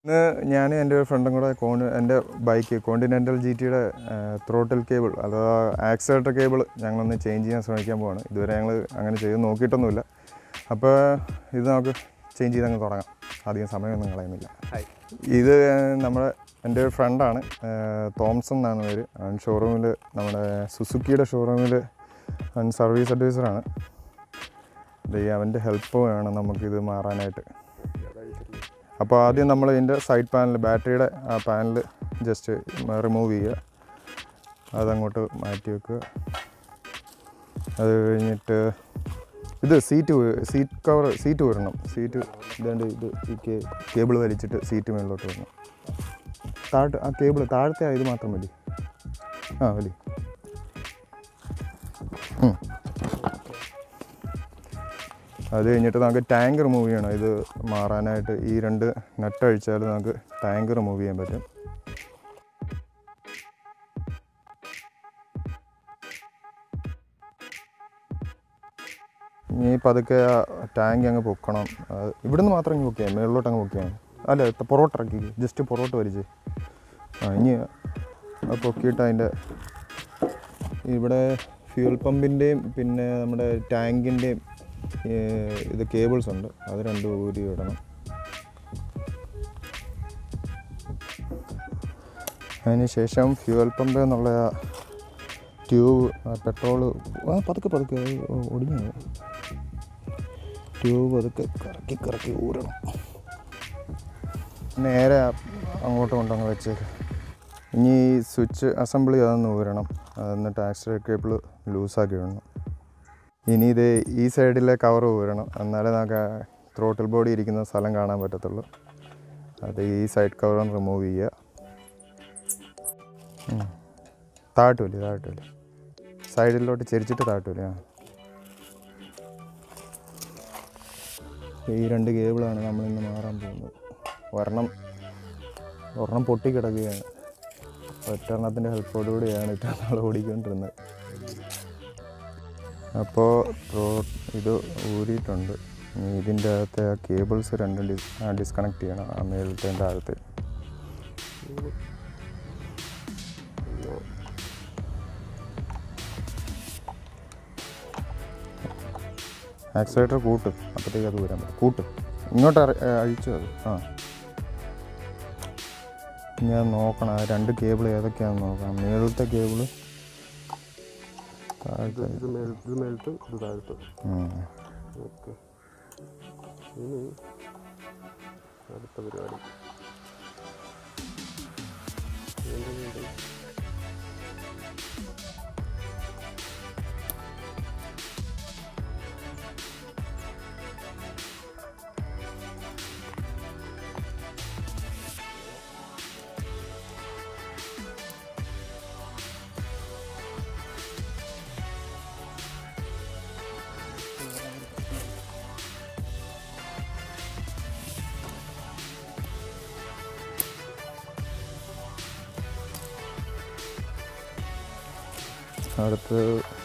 ഇന്ന് ഞാൻ എൻ്റെ ഒരു ഫ്രണ്ടും കൂടെ കോൺ എൻ്റെ ബൈക്ക് കോണ്ടിനെൻ്റൽ ജി ടിയുടെ ത്രോട്ടിൽ കേബിൾ അഥവാ ആക്സിലേറ്റർ കേബിൾ ഞങ്ങളൊന്ന് ചേഞ്ച് ചെയ്യാൻ ശ്രമിക്കാൻ പോവാണ് ഇതുവരെ ഞങ്ങൾ അങ്ങനെ ചെയ്ത് നോക്കിയിട്ടൊന്നുമില്ല അപ്പോൾ ഇത് നമുക്ക് ചേഞ്ച് ചെയ്ത് അങ്ങ് തുടങ്ങാം അധികം സമയമൊന്നും കളയുന്നില്ല ഹായ് ഇത് നമ്മുടെ എൻ്റെ ഒരു ഫ്രണ്ടാണ് തോംസൺ എന്നാണ് പേര് അവൻ ഷോറൂമിൽ നമ്മുടെ സുസുക്കിയുടെ ഷോറൂമിൽ അവൻ സർവീസ് അഡ്വൈസറാണ് ഇത് അവൻ്റെ ഹെൽപ്പ് വേണം നമുക്കിത് മാറാനായിട്ട് അപ്പോൾ ആദ്യം നമ്മൾ ഇതിൻ്റെ സൈഡ് പാനൽ ബാറ്ററിയുടെ ആ പാനൽ ജസ്റ്റ് റിമൂവ് ചെയ്യുക അതങ്ങോട്ട് മാറ്റി വെക്കുക അത് കഴിഞ്ഞിട്ട് ഇത് സീറ്റ് സീറ്റ് കവർ സീറ്റ് വരണം സീറ്റ് ഇതാണ്ട് ഇത് ഈ കേബിൾ വലിച്ചിട്ട് സീറ്റ് മുകളിലോട്ട് വരണം താഴെ ആ കേബിൾ താഴത്തെ ആ ഇത് മാത്രം മതി ആ വലി ഉം. അത് കഴിഞ്ഞിട്ട് നമുക്ക് ടാങ്ക് റിമൂവ് ചെയ്യണം ഇത് മാറാനായിട്ട് ഈ രണ്ട് നട്ട് അഴിച്ചാൽ നമുക്ക് ടാങ്ക് റിമൂവ് ചെയ്യാൻ പറ്റും ഇനി പതുക്കെ ആ ടാങ്ക് അങ്ങ് പൊക്കണം അത് ഇവിടുന്ന് മാത്രം അങ്ങ് പൊക്കിയാൽ മേളിലോട്ട് അങ്ങ് പൊക്കിയാൽ അല്ല ത- പുറകോട്ട് ഇറക്കി ജസ്റ്റ് പുറകോട്ട് വലിച്ച് ആ ഇനി അത് പൊക്കിയിട്ട് അതിൻ്റെ ഇവിടെ ഫ്യൂൽ പമ്പിൻ്റെയും പിന്നെ നമ്മുടെ ടാങ്കിൻ്റെയും ഇത് കേബിൾസ് ഉണ്ട് അത് രണ്ടും ഊരി ഇടണം അതിന് ശേഷം ഫ്യൂവൽ പമ്പ് എന്നുള്ള ആ ട്യൂബ് പെട്രോൾ ആ പതുക്കെ പതുക്കെ അത് ഒടിഞ്ഞു പോകും. ട്യൂബ് പതുക്കെ കറക്കി കറക്കി ഊരണം നേരെ അങ്ങോട്ട് കൊണ്ടങ്ങ് വെച്ചേക്ക് ഇനി ഈ സ്വിച്ച് അസംബിളി അതൊന്ന് ഊരണം എന്നിട്ട് ആക്സിലേറ്റ് കേബിൾ ലൂസാക്കി വിടണം ഇനി ഇത് ഈ സൈഡിലെ കവർ ഊരണം എന്നാലേ നമുക്ക് ത്രോട്ടിൽ ബോഡി ഇരിക്കുന്ന സ്ഥലം കാണാൻ പറ്റത്തുള്ളൂ അത് ഈ സൈഡ് കവറും റിമൂവ് ചെയ്യുക ഉം. താഴോട്ട് വലിയ താഴോട്ട് വലിയ സൈഡിലോട്ട് ചെരിച്ചിട്ട് താഴോട്ട് വലിയ ആ ഈ രണ്ട് കേബിളാണ് നമ്മളിന്ന് മാറാൻ പോകുന്നത് ഒരെണ്ണം ഒരെണ്ണം പൊട്ടിക്കിടക്കുകയാണ് ഒറ്റെണ്ണത്തിൻ്റെ ഹെൽപ്പോടുകൂടിയാണ് ഇത്ര നാൾ ഓടിക്കൊണ്ടിരുന്നത് അപ്പോൾ ഇത് ഊരിയിട്ടുണ്ട് ഇനി ഇതിൻ്റെ അകത്തെ ആ കേബിൾസ് രണ്ടും ഡിസ് ഡിസ്കണക്ട് ചെയ്യണം ആ മേലത്തെ താഴത്തെ ആക്സിലേറ്റർ കൂട്ട് അപ്പോഴത്തേക്ക് അത് വരാൻ പറ്റും കൂട്ട് ഇങ്ങോട്ട് അറി- ഏ, അഴിച്ചു അത് ആ ഞാൻ നോക്കണം ആ രണ്ട് കേബിൾ ഏതൊക്കെയാണെന്ന് നോക്കാം മേളത്തെ കേബിള് താഴത്തെ ഇത് മേൽ ഇത് മേലത്ത് ഇത് താഴത്ത് ഉം. ഓക്കെ ഇനി അടുത്ത പരിപാടി വീണ്ടും വീണ്ടും അടുത്ത്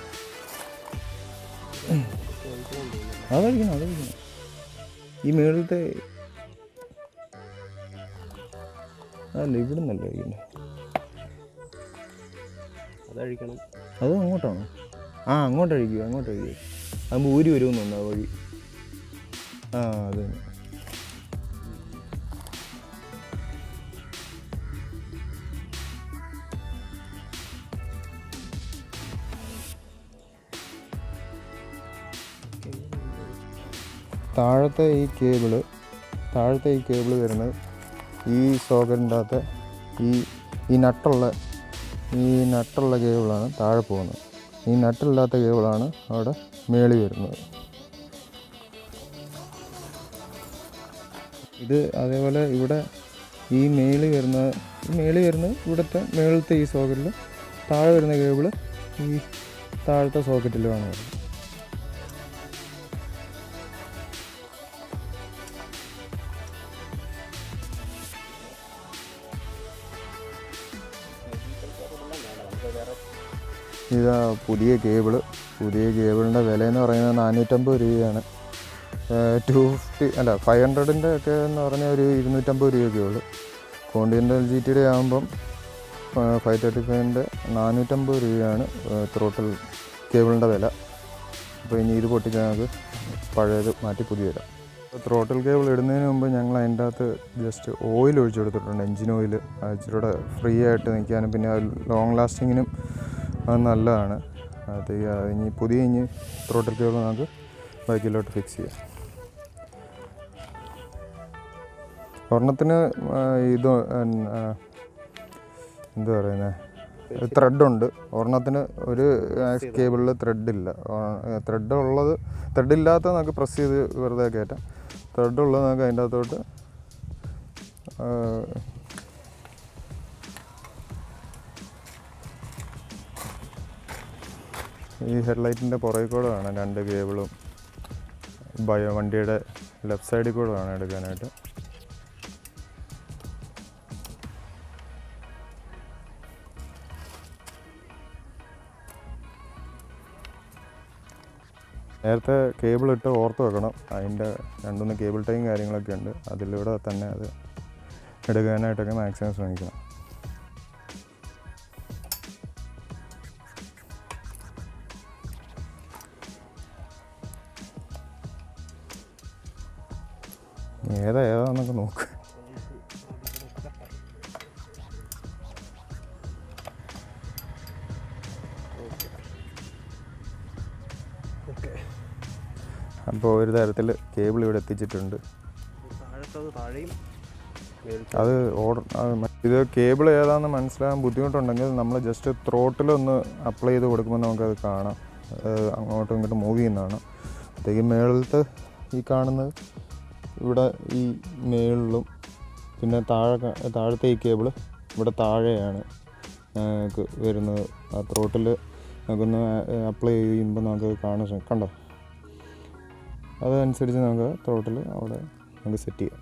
അതഴിക്കണം അതഴിക്കണം ഈ മേളത്തെ അല്ല ഇവിടെ നിന്നല്ല കഴിക്കണ്ടേ അതഴിക്കണം അത് അങ്ങോട്ടാണോ ആ അങ്ങോട്ട് അഴിക്കുക അങ്ങോട്ട് അഴിക്കുക അതാകുമ്പോൾ ഊരി വരുമെന്നുണ്ട് ആ വഴി ആ അത് തന്നെ താഴത്തെ ഈ കേബിള് താഴത്തെ ഈ കേബിള് വരുന്നത് ഈ സോക്കറ്റിൻ്റെ അകത്ത് ഈ ഈ നട്ടുള്ള ഈ നട്ടുള്ള കേബിളാണ് താഴെ പോകുന്നത് ഈ നട്ടില്ലാത്ത കേബിളാണ് അവിടെ മേളി വരുന്നത് ഇത് അതേപോലെ ഇവിടെ ഈ മേളി വരുന്ന ഈ മേളി വരുന്നത് ഇവിടുത്തെ മേളത്തെ ഈ സോക്കറ്റിൽ താഴെ വരുന്ന കേബിള് ഈ താഴത്തെ സോക്കറ്റിലുമാണ് വരുന്നത് ഇതാ പുതിയ കേബിള് പുതിയ കേബിളിൻ്റെ വില എന്ന് പറയുന്നത് നാനൂറ്റമ്പത് രൂപയാണ് ടു ഫിഫ്റ്റി അല്ല ഫൈവ് ഹൺഡ്രഡിൻ്റെ ഒക്കെ എന്ന് പറഞ്ഞാൽ ഒരു ഇരുന്നൂറ്റമ്പത് രൂപയൊക്കെ ഉള്ളൂ കോണ്ടിനെൻ്റൽ ജി ടിയുടെ ആകുമ്പം ഫൈവ് തേർട്ടി ഫൈവിൻ്റെ നാനൂറ്റമ്പത് രൂപയാണ് ത്രോട്ടൽ കേബിളിൻ്റെ വില അപ്പോൾ ഇനി ഇത് പൊട്ടിക്കാൻ നമുക്ക് പഴയത് മാറ്റി പുതിയ വില ത്രോട്ടൽ കേബിൾ ഇടുന്നതിന് മുമ്പ് ഞങ്ങൾ അതിൻ്റെ അകത്ത് ജസ്റ്റ് ഓയിൽ ഒഴിച്ചു കൊടുത്തിട്ടുണ്ട് എൻജിൻ ഓയിൽ ഇച്ചിരൂടെ ഫ്രീ ആയിട്ട് നിൽക്കാനും പിന്നെ ലോങ് ലാസ്റ്റിങ്ങിനും അത് നല്ലതാണ് അത് ഈ- ഇനി പുതിയ ഇനി ത്രോട്ടൽ കേബിൾ നമുക്ക് ബൈക്കിലോട്ട് ഫിക്സ് ചെയ്യാം ഒരെണ്ണത്തിന് ആ, ഇത് ആ, എന്താ പറയുന്നത് ത്രെഡുണ്ട് ഒരെണ്ണത്തിന് ഒരു കേബിളിൽ ത്രെഡില്ല ത്രെഡ് ഉള്ളത് ത്രെഡ് ഇല്ലാത്ത നമുക്ക് പ്രസ് ചെയ്ത് വെറുതെ കയറ്റാം ത്രെഡ് ഉള്ളത് നമുക്ക് അതിൻ്റെ അകത്തോട്ട് ആ, ഈ ഹെഡ്ലൈറ്റിൻ്റെ പുറകിൽ കൂടെ വേണം രണ്ട് കേബിളും ബയോ വണ്ടിയുടെ ലെഫ്റ്റ് സൈഡിൽ കൂടെ വേണം എടുക്കാനായിട്ട് നേരത്തെ കേബിൾ ഇട്ട് ഓർത്ത് വെക്കണം അതിൻ്റെ രണ്ടൊന്ന് കേബിൾ ടൈം കാര്യങ്ങളൊക്കെ ഉണ്ട് അതിലൂടെ തന്നെ അത് എടുക്കാനായിട്ടൊക്കെ മാക്സിമം ശ്രമിക്കണം ഏതാ ഏതാന്നൊക്കെ നോക്ക് അപ്പോൾ ഒരു തരത്തിൽ കേബിൾ ഇവിടെ എത്തിച്ചിട്ടുണ്ട് താഴത്തത് താഴെയും മേൽത്തത് അത് ഓർഡർ ഇത് കേബിൾ ഏതാണെന്ന് മനസ്സിലാകാൻ ബുദ്ധിമുട്ടുണ്ടെങ്കിൽ നമ്മൾ ജസ്റ്റ് ത്രോട്ടിലൊന്ന് അപ്ലൈ ചെയ്ത് കൊടുക്കുമ്പോൾ നമുക്കത് കാണാം അത് അങ്ങോട്ടും ഇങ്ങോട്ടും മൂവ് ചെയ്യുന്നതാണ് അപ്പോഴത്തേക്ക് മേളിലത്തെ ഈ കാണുന്നത് ഇവിടെ ഈ മേളിലും പിന്നെ താഴെ കാ- താഴത്തെ ഈ കേബിൾ ഇവിടെ താഴെയാണ് ഞങ്ങൾക്ക് വരുന്നത് ആ ത്രോട്ടിൽ നമുക്കൊന്ന് അപ്ലൈ ചെയ്യുമ്പോൾ നമുക്ക് കാണാൻ ശ്രമി- കണ്ടോ അതനുസരിച്ച് നമുക്ക് ത്രോട്ടിൽ അവിടെ നമുക്ക് സെറ്റ് ചെയ്യാം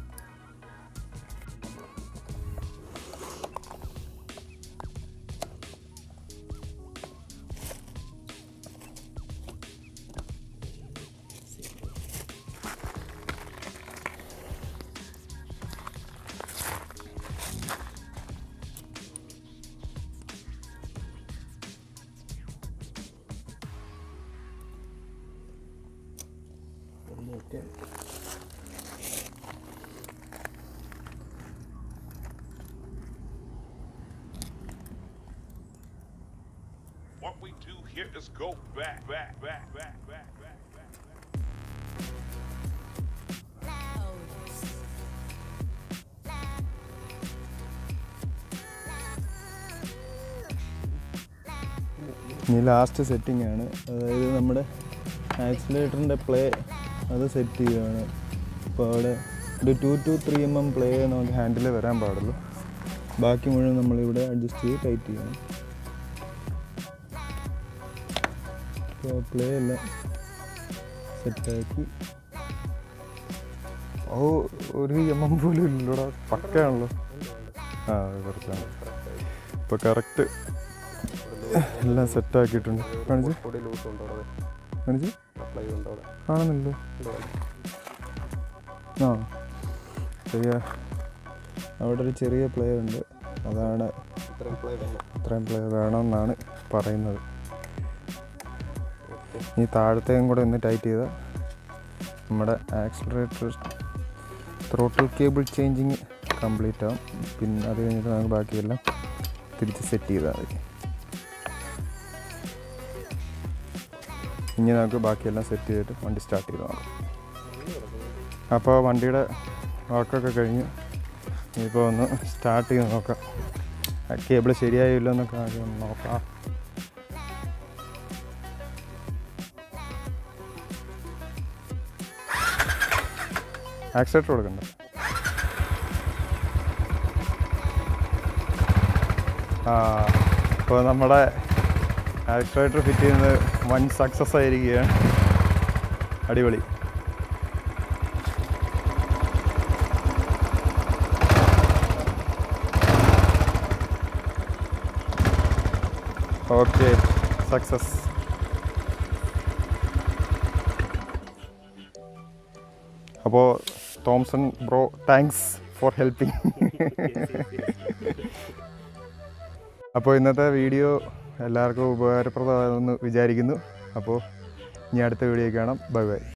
okay What we do here is go back, back, back, back, back, back, back. ഇനി ലാസ്റ്റ് സെറ്റിംഗ് ആണ് അതായത് നമ്മുടെ ആക്സിലേറ്ററിൻ്റെ പ്ലേ അത് സെറ്റ് ചെയ്യുകയാണ് അപ്പോൾ അവിടെ ഒരു two two three M M play നമുക്ക് ഹാൻഡിൽ വരാൻ പാടുള്ളൂ ബാക്കി മുഴുവൻ നമ്മളിവിടെ അഡ്ജസ്റ്റ് ചെയ്ത് ടൈറ്റ് ചെയ്യണം അപ്പോൾ പ്ലേ എല്ലാം സെറ്റാക്കി ഓ ഒരു എം എം പോലും ഇല്ലടാ പക്കയാണല്ലോ ആ കുറച്ചാണ് ഇപ്പോൾ കറക്റ്റ് എല്ലാം സെറ്റാക്കിയിട്ടുണ്ട് കാണിച്ച് പൊടി ലൂസ് ഉണ്ടോ അവിടെ കാണിച്ച് അപ്ലൈ ഉണ്ടോ അവിടെ കാണുന്നില്ലോ ഉണ്ടോ അവിടെ? ആ ചെറിയ അവിടെ ഒരു ചെറിയ പ്ലേ ഉണ്ട് അതാണ് ഇത്രയും പ്ലേ വേണം ഇത്രയും പ്ലേ വേണമെന്നാണ് പറയുന്നത് ഈ താഴത്തെയും കൂടെ ഒന്ന് ടൈറ്റ് ചെയ്താൽ നമ്മുടെ accelerator throttle cable changing complete ആവും പിന്നെ അത് കഴിഞ്ഞിട്ട് നമുക്ക് ബാക്കിയെല്ലാം തിരിച്ച് സെറ്റ് ചെയ്താൽ മതി ഇനി നമുക്ക് ബാക്കിയെല്ലാം സെറ്റ് ചെയ്തിട്ട് വണ്ടി സ്റ്റാർട്ട് ചെയ്ത് നോക്കാം അപ്പോൾ വണ്ടിയുടെ വർക്കൊക്കെ കഴിഞ്ഞ് ഇനിയിപ്പോൾ ഒന്ന് സ്റ്റാർട്ട് ചെയ്ത് നോക്കാം കേബിൾ ശരിയായില്ലോ എന്നൊക്കെ ആദ്യം ഒന്ന് നോക്കാം ആക്സിലേറ്റർ കൊടുക്കണ്ട ആ അപ്പോൾ നമ്മുടെ ആക്സിലേറ്റർ ഫിറ്റ് ചെയ്യുന്നത് വൻ സക്സസ് ആയിരിക്കുകയാണ് അടിപൊളി ഓക്കെ സക്സസ് അപ്പോൾ Thomson bro thanks for helping അപ്പോൾ ഇന്നത്തെ വീഡിയോ എല്ലാവർക്കും ഉപകാരപ്രദമാകുമെന്ന് വിചാരിക്കുന്നു അപ്പോൾ ഇനി അടുത്ത വീഡിയോ കാണാം ബൈ ബൈ